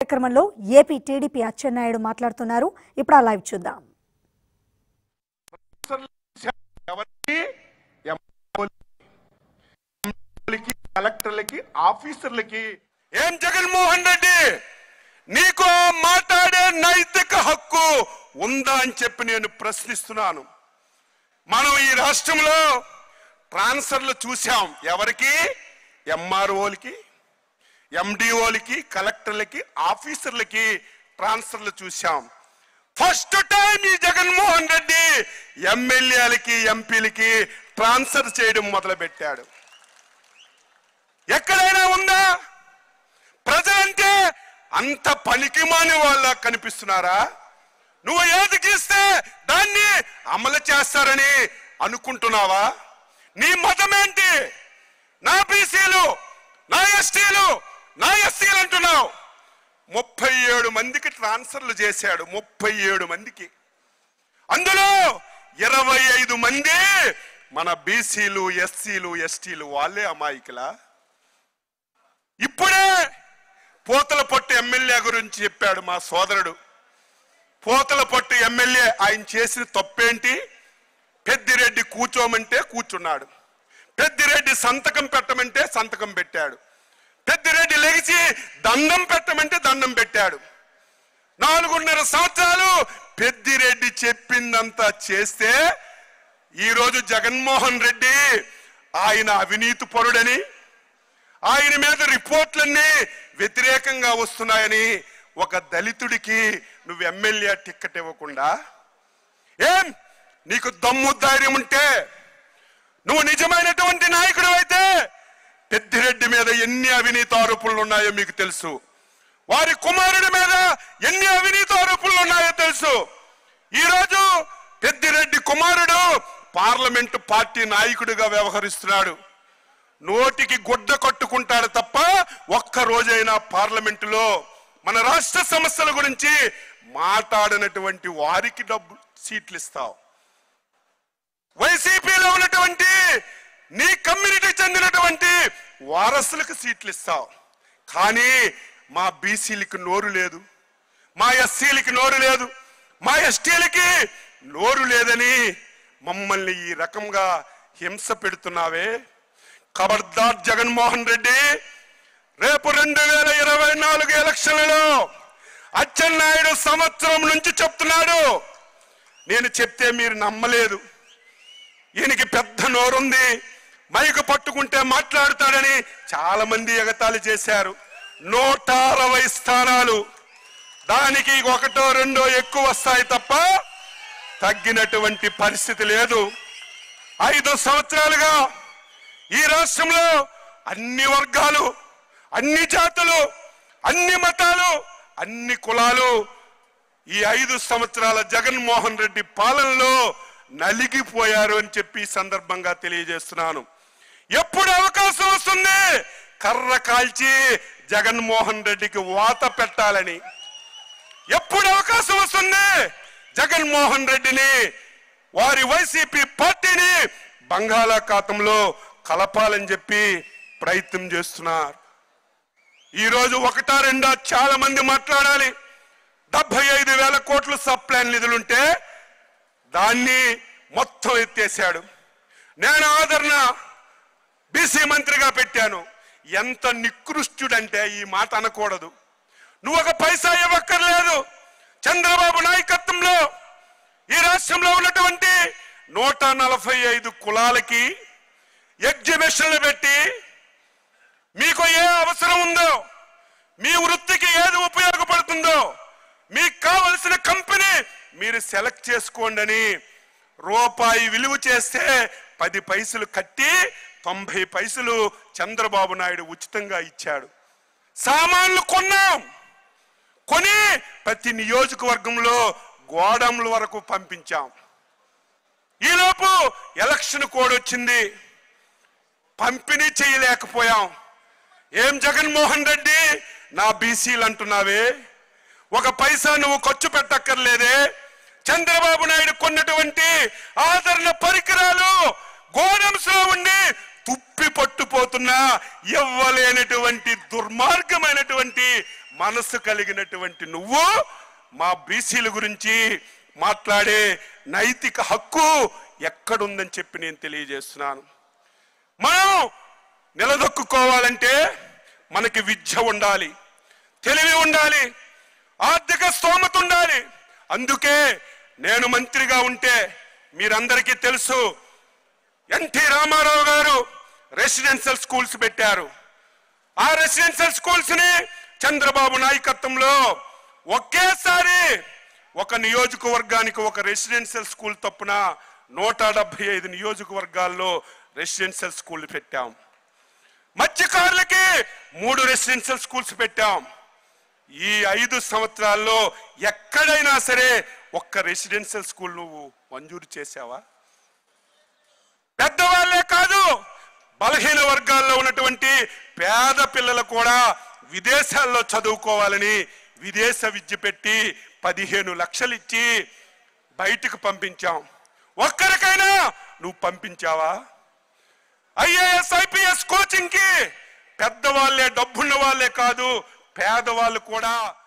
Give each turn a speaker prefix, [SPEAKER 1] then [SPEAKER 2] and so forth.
[SPEAKER 1] కార్యక్రమంలో AP TDP Atchannaidu మాట్లాడుతున్నారు ఇప్పుడు ఆ లైవ్ చూద్దాం
[SPEAKER 2] ఎవరికి ఎమ్మెల్యేలకి కలెక్టర్లకి ఆఫీసర్లకి ఏం జగన్మోహన్ రెడ్డి నీకు ఆ మాట్లాడే నైతిక హక్కు ఉందా అని చెప్పి నేను ప్రశ్నిస్తున్నాను మనం ఈ రాష్ట్రంలో ట్రాన్స్ఫర్లు చూసాం ఎవరికి ఎంఆర్ఓలకి ఎండిఓలకి కలెక్టర్లకి ఆఫీసర్లకి ట్రాన్స్ఫర్లు చూసాం ఫస్ట్ టైం ఈ జగన్మోహన్ రెడ్డి ఎమ్మెల్యేలకి ఎంపీలకి ట్రాన్స్ఫర్ చేయడం మొదలు పెట్టాడు ఎక్కడైనా ఉందా ప్రజలంటే అంత పనికిమాని వాళ్ళ కనిపిస్తున్నారా నువ్వు ఏది గీస్తే దాన్ని అమలు చేస్తారని అనుకుంటున్నావా నీ మతం ఏంటి నా బీసీలు నా ఎస్టీలు నా ఎస్సీలు అంటున్నావు ముప్పై ఏడు మందికి ట్రాన్స్ఫర్లు చేశాడు ముప్పై ఏడు మందికి అందులో ఇరవై ఐదు మంది మన బీసీలు ఎస్సీలు ఎస్టీలు వాళ్ళే అమాయకులా ఇప్పుడే పోతల పొట్టు ఎమ్మెల్యే గురించి చెప్పాడు మా సోదరుడు పోతల పొట్టు ఎమ్మెల్యే ఆయన చేసిన తప్పేంటి పెద్దిరెడ్డి కూర్చోమంటే కూర్చున్నాడు పెద్దిరెడ్డి సంతకం పెట్టమంటే సంతకం పెట్టాడు పెద్దిరెడ్డి లెగిసి దండం పెట్టమంటే దండం పెట్టాడు నాలుగున్నర సంవత్సరాలు పెద్దిరెడ్డి చెప్పిందంతా చేస్తే ఈరోజు జగన్మోహన్ రెడ్డి ఆయన అవినీతి పరుడని ఆయన మీద రిపోర్ట్లన్నీ వ్యతిరేకంగా వస్తున్నాయని ఒక దళితుడికి నువ్వు ఎమ్మెల్యే టిక్కెట్ ఇవ్వకుండా ఏం నీకు దమ్ము ధైర్యం ఉంటే నువ్వు నిజమైనటువంటి నాయకుడు అయితే పెద్దిరెడ్డి మీద ఎన్ని అవినీతి ఆరోపణలు ఉన్నాయో మీకు తెలుసు వారి కుమారుడి మీద ఎన్ని అవినీతి ఆరోపణలు ఉన్నాయో తెలుసు ఈరోజు పెద్దిరెడ్డి కుమారుడు పార్లమెంటు పార్టీ నాయకుడిగా వ్యవహరిస్తున్నాడు నోటికి గుడ్డ కట్టుకుంటాడు తప్ప ఒక్క రోజైనా పార్లమెంటులో మన రాష్ట్ర సమస్యల గురించి మాట్లాడినటువంటి వారికి డబ్బు సీట్లు ఇస్తావు వైసీపీలో ఉన్నటువంటి నీ కమ్యూనిటీ చెందినటువంటి వారసులకు సీట్లు ఇస్తావు కానీ మా బీసీలకి నోరు లేదు మా ఎస్సీలకి నోరు లేదు మా ఎస్టీలకి నోరు లేదని మమ్మల్ని ఈ రకంగా హింస పెడుతున్నావే ఖబర్దార్ జగన్మోహన్ రెడ్డి రేపు రెండు వేల ఇరవై నాలుగు ఎలక్షన్లలో అచ్చెన్నాయుడు సంవత్సరం నుంచి చెప్తున్నాడు నేను చెప్తే మీరు నమ్మలేదు ఈయనకి పెద్ద నోరుంది మైకు పట్టుకుంటే మాట్లాడతాడని చాలా మంది ఎగతాళి చేశారు నూట అరవై స్థానాలు దానికి ఒకటో రెండో ఎక్కువ వస్తాయి తప్ప తగ్గినటువంటి పరిస్థితి లేదు ఐదు సంవత్సరాలుగా ఈ రాష్ట్రంలో అన్ని వర్గాలు అన్ని జాతులు అన్ని మతాలు అన్ని కులాలు ఈ ఐదు సంవత్సరాల జగన్మోహన్ రెడ్డి పాలనలో నలిగిపోయారు అని చెప్పి ఈ సందర్భంగా తెలియజేస్తున్నాను ఎప్పుడు అవకాశం వస్తుంది కర్ర కాల్చి జగన్మోహన్ రెడ్డికి వాత పెట్టాలని ఎప్పుడు అవకాశం వస్తుంది జగన్మోహన్ రెడ్డిని వారి వైసీపీ పార్టీని బంగాళాఖాతంలో కలపాలని చెప్పి ప్రయత్నం చేస్తున్నారు ఈరోజు ఒకటా రెండా చాలా మంది మాట్లాడాలి డెబ్బై ఐదు వేల కోట్లు సప్లాన్ నిధులుంటే దాన్ని మొత్తం ఎత్తేశాడు నేను ఆదరణ బీసీ మంత్రిగా పెట్టాను ఎంత నికృష్టుడంటే ఈ మాట అనకూడదు నువ్వు ఒక పైసా ఇవ్వక్కర్లేదు చంద్రబాబు నాయకత్వంలో ఈ రాష్ట్రంలో ఉన్నటువంటి నూట నలభై ఐదు కులాలకి ఎగ్జిబిషన్లు పెట్టి మీకు ఏ అవసరం ఉందో మీ వృత్తికి ఏది ఉపయోగపడుతుందో మీకు కావలసిన కంపెనీ మీరు సెలెక్ట్ చేసుకోండి అని రూపాయి విలువ చేస్తే పది పైసలు కట్టి తొంభై పైసలు చంద్రబాబు నాయుడు ఉచితంగా ఇచ్చాడు సామాన్లు కొన్నాం కొని ప్రతి నియోజకవర్గంలో గోడౌన్ల వరకు పంపించాం ఈలోపు ఎలక్షన్ కోడ్ వచ్చింది పంపిణీ చేయలేకపోయాం ఏం జగన్మోహన్ రెడ్డి నా బీసీలు అంటున్నావే ఒక పైసా నువ్వు ఖర్చు పెట్టక్కర్లేదే చంద్రబాబు నాయుడు కొన్నటువంటి ఆదరణ పరికరాలు గోడమ్స్ లో ఉండి తుప్పి పట్టుపోతున్నా ఇవ్వలేనటువంటి దుర్మార్గమైనటువంటి మనసు కలిగినటువంటి నువ్వు మా బీసీల గురించి మాట్లాడే నైతిక హక్కు ఎక్కడుందని చెప్పి నేను తెలియజేస్తున్నాను మనం నిలదొక్కుకోవాలంటే మనకి విద్య ఉండాలి తెలివి ఉండాలి ఆర్థిక స్తోమత ఉండాలి అందుకే నేను మంత్రిగా ఉంటే మీరందరికీ తెలుసు ఎన్టీ రామారావు గారు రెసిడెన్షియల్ స్కూల్స్ పెట్టారు ఆ రెసిడెన్షియల్ స్కూల్స్ ని చంద్రబాబు నాయకత్వంలో ఒకేసారి ఒక నియోజకవర్గానికి ఒక రెసిడెన్షియల్ స్కూల్ తప్పున నూట డెబ్బై ఐదు నియోజకవర్గాల్లో రెసిడెన్షియల్ స్కూల్ పెట్టాం మత్స్యకారులకి మూడు రెసిడెన్షియల్ స్కూల్స్ పెట్టాం ఈ ఐదు సంవత్సరాల్లో ఎక్కడైనా సరే ఒక్క రెసిడెన్షియల్ స్కూల్ నువ్వు మంజూరు చేశావా పెద్దవాళ్లే కాదు బలహీన వర్గాల్లో ఉన్నటువంటి పేద పిల్లలు కూడా విదేశాల్లో చదువుకోవాలని విదేశ విద్య పెట్టి పదిహేను లక్షలు ఇచ్చి బయటకు పంపించాం ఒక్కరికైనా నువ్వు పంపించావా ఐఏఎస్ ఐపీఎస్ కోచింగ్ కి పెద్దవాళ్లే డబ్బున్న వాళ్ళే కాదు పేదవాళ్ళు కూడా